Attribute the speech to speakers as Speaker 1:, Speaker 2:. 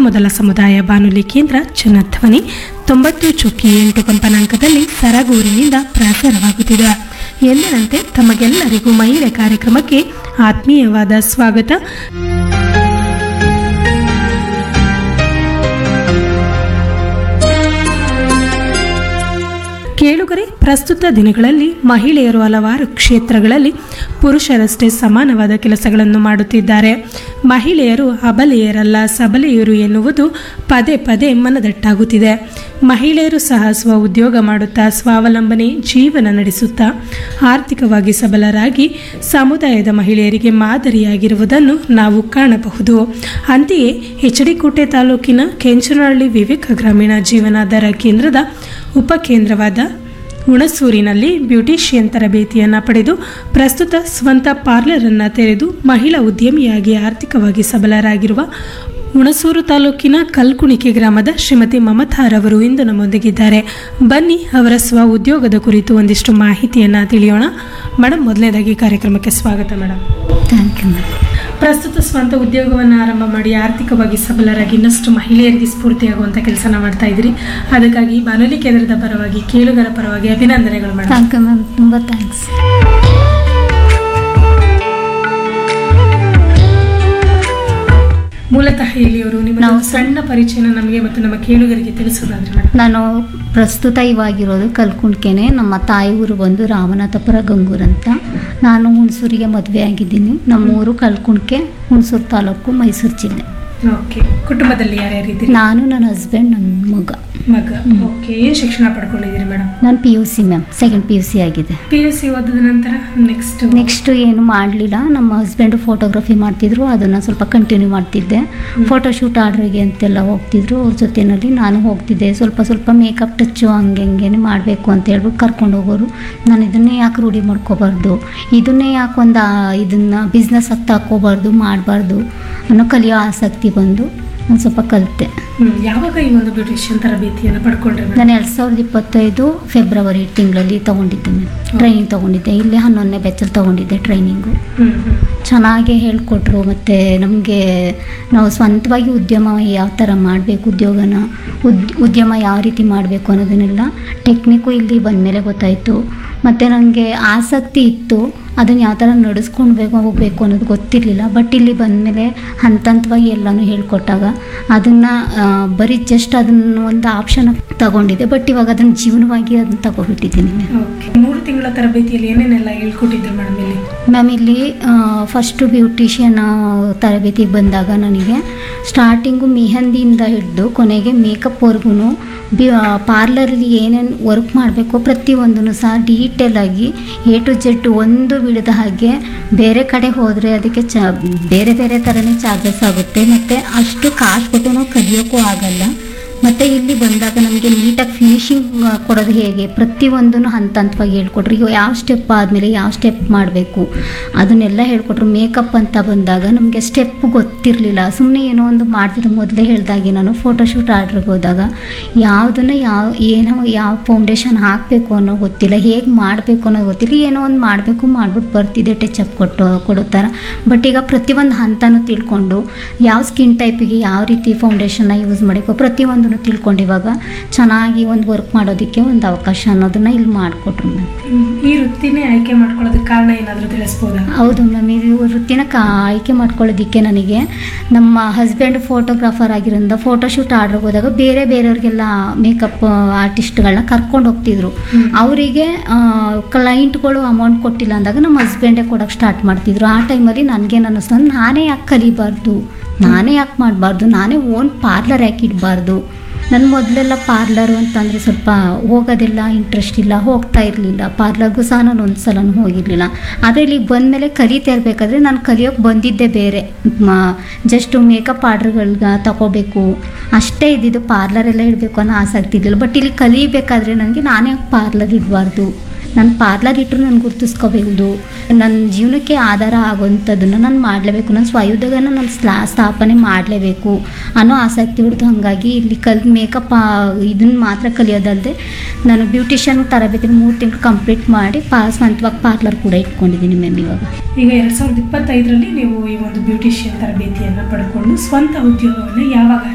Speaker 1: ಮೊದಲ ಸಮುದಾಯ ಬಾನುಲಿ ಕೇಂದ್ರ ಜನಧ್ವನಿ ತೊಂಬತ್ತು ಚುಕ್ಕಿ ಎಂಟು ಕಂಪನಾಂಕದಲ್ಲಿ ಸರಗೂರಿನಿಂದ ಪ್ರಸಾರವಾಗುತ್ತಿದೆ ಎಂದಿನಂತೆ ತಮಗೆಲ್ಲರಿಗೂ ಮಹಿಳೆ ಕಾರ್ಯಕ್ರಮಕ್ಕೆ ಆತ್ಮೀಯವಾದ ಸ್ವಾಗತ ಕೇಳುಗರೆ ಪ್ರಸ್ತುತ ದಿನಗಳಲ್ಲಿ ಮಹಿಳೆಯರು ಹಲವಾರು ಕ್ಷೇತ್ರಗಳಲ್ಲಿ ಪುರುಷರಷ್ಟೇ ಸಮಾನವಾದ ಕೆಲಸಗಳನ್ನು ಮಾಡುತ್ತಿದ್ದಾರೆ ಮಹಿಳೆಯರು ಅಬಲೆಯರಲ್ಲ ಸಬಲೆಯರು ಎನ್ನುವುದು ಪದೇ ಪದೇ ಮನದಟ್ಟಾಗುತ್ತಿದೆ ಮಹಿಳೆಯರು ಸಹ ಸ್ವ ಉದ್ಯೋಗ ಮಾಡುತ್ತಾ ಸ್ವಾವಲಂಬನೆ ಜೀವನ ನಡೆಸುತ್ತಾ ಆರ್ಥಿಕವಾಗಿ ಸಬಲರಾಗಿ ಸಮುದಾಯದ ಮಹಿಳೆಯರಿಗೆ ಮಾದರಿಯಾಗಿರುವುದನ್ನು ನಾವು ಕಾಣಬಹುದು ಅಂತೆಯೇ ಎಚ್ ಡಿ ಕೋಟೆ ತಾಲೂಕಿನ ಕೆಂಚನಹಳ್ಳಿ ವಿವೇಕ ಗ್ರಾಮೀಣ ಜೀವನಾಧಾರ ಕೇಂದ್ರದ ಉಪಕೇಂದ್ರವಾದ ಹುಣಸೂರಿನಲ್ಲಿ ಬ್ಯೂಟಿಷಿಯನ್ ತರಬೇತಿಯನ್ನು ಪಡೆದು ಪ್ರಸ್ತುತ ಸ್ವಂತ ಪಾರ್ಲರನ್ನು ತೆರೆದು ಮಹಿಳಾ ಉದ್ಯಮಿಯಾಗಿ ಆರ್ಥಿಕವಾಗಿ ಸಬಲರಾಗಿರುವ ಹುಣಸೂರು ತಾಲೂಕಿನ ಕಲ್ಕುಣಿಕೆ ಗ್ರಾಮದ ಶ್ರೀಮತಿ ಮಮತಾರವರು ಇಂದು ನಮ್ಮೊಂದಿಗಿದ್ದಾರೆ ಬನ್ನಿ ಅವರ ಸ್ವ ಉದ್ಯೋಗದ ಕುರಿತು ಒಂದಿಷ್ಟು ಮಾಹಿತಿಯನ್ನು ತಿಳಿಯೋಣ ಮೇಡಮ್ ಮೊದಲನೇದಾಗಿ ಕಾರ್ಯಕ್ರಮಕ್ಕೆ ಸ್ವಾಗತ ಮೇಡಮ್
Speaker 2: ಥ್ಯಾಂಕ್ ಯು ಮ್ಯಾಮ್
Speaker 1: ಪ್ರಸ್ತುತ ಸ್ವಂತ ಉದ್ಯೋಗವನ್ನು ಆರಂಭ ಮಾಡಿ ಆರ್ಥಿಕವಾಗಿ ಸಬಲರಾಗಿ ಇನ್ನಷ್ಟು ಮಹಿಳೆಯರಿಗೆ ಸ್ಫೂರ್ತಿಯಾಗುವಂಥ ಕೆಲಸನ ಮಾಡ್ತಾ ಇದ್ದೀರಿ ಅದಕ್ಕಾಗಿ ಬಾನುಲಿ ಕೇಂದ್ರದ ಪರವಾಗಿ ಕೇಳುಗರ ಪರವಾಗಿ ಅಭಿನಂದನೆಗಳು ಮೇಡಮ್
Speaker 2: ಥ್ಯಾಂಕ್ ಯು ಮ್ಯಾಮ್ ತುಂಬ ಥ್ಯಾಂಕ್ಸ್
Speaker 1: ಮೂಲತಃ ಇಲ್ಲಿಯವರು ನಿಮ್ಮ
Speaker 2: ನಾವು
Speaker 1: ಸಣ್ಣ ಪರಿಚಯನ ನಮಗೆ ಮತ್ತು ನಮ್ಮ ಕೇಳುಗರಿಗೆ ತಿಳಿಸೋದಾದ್ರೆ ಮೇಡಮ್
Speaker 2: ನಾನು ಪ್ರಸ್ತುತ ಇವಾಗಿರೋದು ಕಲ್ಕುಂಡ್ಕೆನೆ ನಮ್ಮ ತಾಯಿ ಊರು ಬಂದು ರಾಮನಾಥಪುರ ಗಂಗೂರ್ ಅಂತ ನಾನು ಹುಣಸೂರಿಗೆ ಮದುವೆ ಆಗಿದ್ದೀನಿ ನಮ್ಮ ಊರು ಕಲ್ಕುಂಡ್ಕೆ ಹುಣಸೂರು ತಾಲೂಕು ಮೈಸೂರು ಜಿಲ್ಲೆ
Speaker 1: ಓಕೆ ಕುಟುಂಬದಲ್ಲಿ ಯಾರ್ಯಾರು ಇದ್ದೀರಿ
Speaker 2: ನಾನು ನನ್ನ ಹಸ್ಬೆಂಡ್ ನನ್ನ ಮಗ
Speaker 1: ಮಗ ಓಕೆ ಏನು ಶಿಕ್ಷಣ ಪಡ್ಕೊಂಡಿದ್ದೀರಿ ಮೇಡಮ್
Speaker 2: ನಾನು P U C ma'am second P U C ಆಗಿದೆ
Speaker 1: ಪಿ ಯು ಸಿ ಓದಿದ ನಂತರ ನೆಕ್ಸ್ಟ್
Speaker 2: ನೆಕ್ಸ್ಟ್ ಏನು ಮಾಡಲಿಲ್ಲ ನಮ್ಮ ಹಸ್ಬೆಂಡು ಫೋಟೋಗ್ರಫಿ ಮಾಡ್ತಿದ್ರು ಅದನ್ನು ಸ್ವಲ್ಪ ಕಂಟಿನ್ಯೂ ಮಾಡ್ತಿದ್ದೆ ಫೋಟೋಶೂಟ್ ಆರ್ಡ್ರಿಗೆ ಅಂತೆಲ್ಲ ಹೋಗ್ತಿದ್ರು ಅವ್ರ ಜೊತೆಯಲ್ಲಿ ನಾನು ಹೋಗ್ತಿದ್ದೆ ಸ್ವಲ್ಪ ಸ್ವಲ್ಪ ಮೇಕಪ್ ಟಚ್ಚು ಹಂಗೆ ಹಂಗೇನೆ ಮಾಡಬೇಕು ಅಂತ ಹೇಳ್ಬಿಟ್ಟು ಕರ್ಕೊಂಡು ಹೋಗೋರು ನಾನು ಇದನ್ನೇ ಯಾಕೆ ರೂಢಿ ಮಾಡ್ಕೋಬಾರ್ದು ಇದನ್ನೇ ಯಾಕೆ ಒಂದು ಇದನ್ನು ಬಿಸ್ನೆಸ್ ಹತ್ತು ಹಾಕ್ಕೋಬಾರ್ದು ಮಾಡಬಾರ್ದು ಅನ್ನೋ ಕಲಿಯೋ ಆಸಕ್ತಿ ಬಂದು ನಾನು ಸ್ವಲ್ಪ ಕಲಿತೆ
Speaker 1: ಯಾವಾಗ ಈ ಒಂದು ಬ್ಯೂಟಿಷಿಯನ್ ತರಬೇತಿಯನ್ನು ಪಡ್ಕೊಂಡ್ರಿ ಮೇಡಮ್
Speaker 2: ನಾನು ಎರಡು ಸಾವಿರದ ಇಪ್ಪತ್ತೈದು ಫೆಬ್ರವರಿ ತಿಂಗಳಲ್ಲಿ ತೊಗೊಂಡಿದ್ದೆ ಮ್ಯಾಮ್ ಟ್ರೈನಿಂಗ್ ತೊಗೊಂಡಿದ್ದೆ ಇಲ್ಲೇ ಹನ್ನೊಂದನೇ ಬ್ಯಾಚಲ್ಲಿ ತೊಗೊಂಡಿದ್ದೆ ಟ್ರೈನಿಂಗು
Speaker 1: ಹ್ಮ್ ಹ್ಮ್
Speaker 2: ಚೆನ್ನಾಗೇ ಹೇಳಿಕೊಟ್ರು ಮತ್ತು ನಮಗೆ ನಾವು ಸ್ವಂತವಾಗಿ ಉದ್ಯಮ ಯಾವ ಥರ ಮಾಡಬೇಕು ಉದ್ಯೋಗನ ಉದ್ ಉದ್ಯಮ ಯಾವ ರೀತಿ ಮಾಡಬೇಕು ಅನ್ನೋದನ್ನೆಲ್ಲ ಟೆಕ್ನಿಕ್ಕು ಇಲ್ಲಿ ಬಂದಮೇಲೆ ಗೊತ್ತಾಯಿತು ಮತ್ತು ನನಗೆ ಆಸಕ್ತಿ ಇತ್ತು ಅದನ್ನು ಯಾವ ಥರ ನಡೆಸ್ಕೊಳ್ಬೇಕು ಹೋಗಬೇಕು ಅನ್ನೋದು ಗೊತ್ತಿರಲಿಲ್ಲ ಬಟ್ ಇಲ್ಲಿ ಬಂದಮೇಲೆ ಹಂತ ಹಂತವಾಗಿ ಎಲ್ಲನೂ ಹೇಳ್ಕೊಟ್ಟಾಗ ಅದನ್ನು ಬರೀ ಜಸ್ಟ್ ಅದನ್ನು ಒಂದು ಆಪ್ಷನ್ ತಗೊಂಡಿದ್ದೆ ಬಟ್ ಇವಾಗ ಅದನ್ನು ಜೀವನವಾಗಿ ಅದನ್ನು ತಗೊಬಿಟ್ಟಿದ್ದೀನಿ ಮ್ಯಾಮ್
Speaker 1: ಓಕೆ ಮೂರು ತಿಂಗಳ ತರಬೇತಿಯಲ್ಲಿ ಏನೇನೆಲ್ಲ ಹೇಳ್ಕೊಟ್ಟಿದ್ರು ಮೇಡಮ್ ಇಲ್ಲಿ
Speaker 2: ಮ್ಯಾಮ್ ಇಲ್ಲಿ ಫಸ್ಟು ಬ್ಯೂಟಿಷಿಯನ್ ತರಬೇತಿಗೆ ಬಂದಾಗ ನನಗೆ ಸ್ಟಾರ್ಟಿಂಗು ಮೆಹಂದಿಯಿಂದ ಹಿಡಿದು ಕೊನೆಗೆ ಮೇಕಪ್ವರೆಗೂ ಬಿ ಪಾರ್ಲರಲ್ಲಿ ಏನೇನು ವರ್ಕ್ ಮಾಡಬೇಕು ಪ್ರತಿಯೊಂದನ್ನು ಸಹ ಡೀಟೇಲಾಗಿ ಎ ಟು ಜೆಡ್ ಒಂದು ಬಿಡದ ಹಾಗೆ ಬೇರೆ ಕಡೆ ಹೋದರೆ ಅದಕ್ಕೆ ಚ ಬೇರೆ ಬೇರೆ ಥರನೇ ಚಾರ್ಜಸ್ ಆಗುತ್ತೆ ಮತ್ತು ಅಷ್ಟು ಕಾಸು ಕೊಟ್ಟು ನಾವು ಕಲಿಯೋಕ್ಕೂ ಆಗಲ್ಲ ಮತ್ತು ಇಲ್ಲಿ ಬಂದಾಗ ನಮಗೆ ನೀಟಾಗಿ ಫಿನಿಶಿಂಗ್ ಕೊಡೋದು ಹೇಗೆ ಪ್ರತಿಯೊಂದನ್ನು ಹಂತ ಹಂತವಾಗಿ ಹೇಳ್ಕೊಟ್ರು ಈಗ ಯಾವ ಸ್ಟೆಪ್ ಆದಮೇಲೆ ಯಾವ ಸ್ಟೆಪ್ ಮಾಡಬೇಕು ಅದನ್ನೆಲ್ಲ ಹೇಳ್ಕೊಟ್ರು ಮೇಕಪ್ ಅಂತ ಬಂದಾಗ ನಮಗೆ ಸ್ಟೆಪ್ ಗೊತ್ತಿರಲಿಲ್ಲ ಸುಮ್ಮನೆ ಏನೋ ಒಂದು ಮಾಡ್ತಿದ್ದೆ ಮೊದಲೇ ಹೇಳ್ದಾಗೆ ನಾನು ಫೋಟೋಶೂಟ್ ಆರ್ಡ್ರಿಗೆ ಹೋದಾಗ ಯಾವುದನ್ನು ಯಾವ ಏನೋ ಯಾವ ಫೌಂಡೇಶನ್ ಹಾಕಬೇಕು ಅನ್ನೋ ಗೊತ್ತಿಲ್ಲ ಹೇಗೆ ಮಾಡಬೇಕು ಅನ್ನೋ ಗೊತ್ತಿಲ್ಲ ಏನೋ ಒಂದು ಮಾಡಬೇಕು ಮಾಡ್ಬಿಟ್ಟು ಬರ್ತಿದ್ದೆ ಟಚಪ್ ಕೊಟ್ಟು ಕೊಡೋ ಥರ ಬಟ್ ಈಗ ಪ್ರತಿಯೊಂದು ಹಂತನೂ ತಿಳ್ಕೊಂಡು ಯಾವ ಸ್ಕಿನ್ ಟೈಪಿಗೆ ಯಾವ ರೀತಿ ಫೌಂಡೇಶನ್ನ ಯೂಸ್ ಮಾಡಬೇಕು ಪ್ರತಿಯೊಂದನ್ನು ತಿಳ್ಕೊಂಡು ಇವಾಗ ಚೆನ್ನಾಗಿ ಒಂದು ವರ್ಕ್ ಮಾಡೋದಕ್ಕೆ ಒಂದು ಅವಕಾಶ ಅನ್ನೋದನ್ನ ಇಲ್ಲಿ ಮಾಡಿಕೊಟ್ರು ಮ್ಯಾಮ್
Speaker 1: ಈ ವೃತ್ತಿನೇ ಆಯ್ಕೆ ಮಾಡ್ಕೊಳ್ಳೋದಕ್ಕೆ ಕಾರಣ ಏನಾದರೂ ತಿಳಿಸ್ಬೋದಾ
Speaker 2: ಹೌದು ಮ್ಯಾಮ್ ಈ ವೃತ್ತಿನ ಕಾ ಆಯ್ಕೆ ಮಾಡ್ಕೊಳ್ಳೋದಕ್ಕೆ ನನಗೆ ನಮ್ಮ ಹಸ್ಬೆಂಡ್ ಫೋಟೋಗ್ರಾಫರ್ ಆಗಿರೋದ್ರಿಂದ ಫೋಟೋಶೂಟ್ ಆರ್ಡ್ರಿಗೆ ಹೋದಾಗ ಬೇರೆ ಬೇರೆಯವ್ರಿಗೆಲ್ಲ ಮೇಕಪ್ ಆರ್ಟಿಸ್ಟ್ಗಳನ್ನ ಕರ್ಕೊಂಡು ಹೋಗ್ತಿದ್ರು
Speaker 1: ಹ್ಮ್.
Speaker 2: ಅವರಿಗೆ ಕ್ಲೈಂಟ್ಗಳು ಅಮೌಂಟ್ ಕೊಟ್ಟಿಲ್ಲ ಅಂದಾಗ ನಮ್ಮ ಹಸ್ಬೆಂಡೇ ಕೊಡೋಕ್ಕೆ ಸ್ಟಾರ್ಟ್ ಮಾಡ್ತಿದ್ರು ಆ ಟೈಮಲ್ಲಿ ನನಗೇನು ಅನ್ನಿಸ್ತು ಅಂದ್ರೆ ನಾನೇ ಯಾಕೆ ಕಲಿಬಾರ್ದು ನಾನೇ ಯಾಕೆ ಮಾಡಬಾರ್ದು ನಾನೇ ಓನ್ ಪಾರ್ಲರ್ ಯಾಕೆ ಇಡಬಾರ್ದು ನನ್ನ ಮೊದಲೆಲ್ಲ ಪಾರ್ಲರು ಅಂತಂದರೆ ಸ್ವಲ್ಪ ಹೋಗೋದೆಲ್ಲ ಇಂಟ್ರೆಸ್ಟ್ ಇಲ್ಲ ಹೋಗ್ತಾ ಇರಲಿಲ್ಲ ಪಾರ್ಲರ್ಗೂ ಸಹ ನಾನು ಒಂದು ಸಲನೂ ಹೋಗಿರಲಿಲ್ಲ ಆದರೆ ಇಲ್ಲಿಗೆ ಬಂದಮೇಲೆ ಕಲಿತಾ ಇರಬೇಕಾದ್ರೆ ನಾನು ಕಲಿಯೋಕ್ಕೆ ಬಂದಿದ್ದೆ ಬೇರೆ ಜಸ್ಟು ಮೇಕಪ್ ಆರ್ಡ್ರ್ಗಳ್ಗೆ ತಗೋಬೇಕು ಅಷ್ಟೇ ಇದ್ದಿದ್ದು ಪಾರ್ಲರ್ ಎಲ್ಲ ಇಡಬೇಕು ಅನ್ನೋ ಆಸಕ್ತಿ ಇರಲಿಲ್ಲ ಬಟ್ ಇಲ್ಲಿ ಕಲಿಬೇಕಾದ್ರೆ ನನಗೆ ನಾನೇ ಪಾರ್ಲರ್ ಇಡಬಾರ್ದು ನಾನು ಪಾರ್ಲರ್ ಇಟ್ಟರು ನಾನು ಗುರ್ತಿಸ್ಕೋಬಹುದು ನನ್ನ ಜೀವನಕ್ಕೆ ಆಧಾರ ಆಗುವಂಥದ್ದನ್ನು ನಾನು ಮಾಡಲೇಬೇಕು ನನ್ನ ಸ್ವಯುದ್ಯೋಗನ ನಾನು ಸ್ಲಾ ಸ್ಥಾಪನೆ ಮಾಡಲೇಬೇಕು ಅನ್ನೋ ಆಸಕ್ತಿ ಹಿಡಿದು ಹಾಗಾಗಿ ಇಲ್ಲಿ ಕಲ್ ಮೇಕಪ್ ಇದನ್ನು ಮಾತ್ರ ಕಲಿಯೋದಲ್ಲದೆ ನಾನು ಬ್ಯೂಟಿಷಿಯನ್ ತರಬೇತಿ ಮೂರು ತಿಂಗಳು ಕಂಪ್ಲೀಟ್ ಮಾಡಿ ಪಾ ಸ್ವಂತವಾಗಿ ಪಾರ್ಲರ್ ಕೂಡ ಇಟ್ಕೊಂಡಿದ್ದೀನಿ ಮ್ಯಾಮ್ ಇವಾಗ
Speaker 1: ಈಗ ಎರಡ್ ಸಾವಿರದ ಇಪ್ಪತ್ತೈದರಲ್ಲಿ ನೀವು ಈ ಒಂದು ಬ್ಯೂಟಿಷಿಯನ್ ತರಬೇತಿಯನ್ನು ಪಡ್ಕೊಂಡು ಸ್ವಂತ ಉದ್ಯೋಗವನ್ನು ಯಾವಾಗ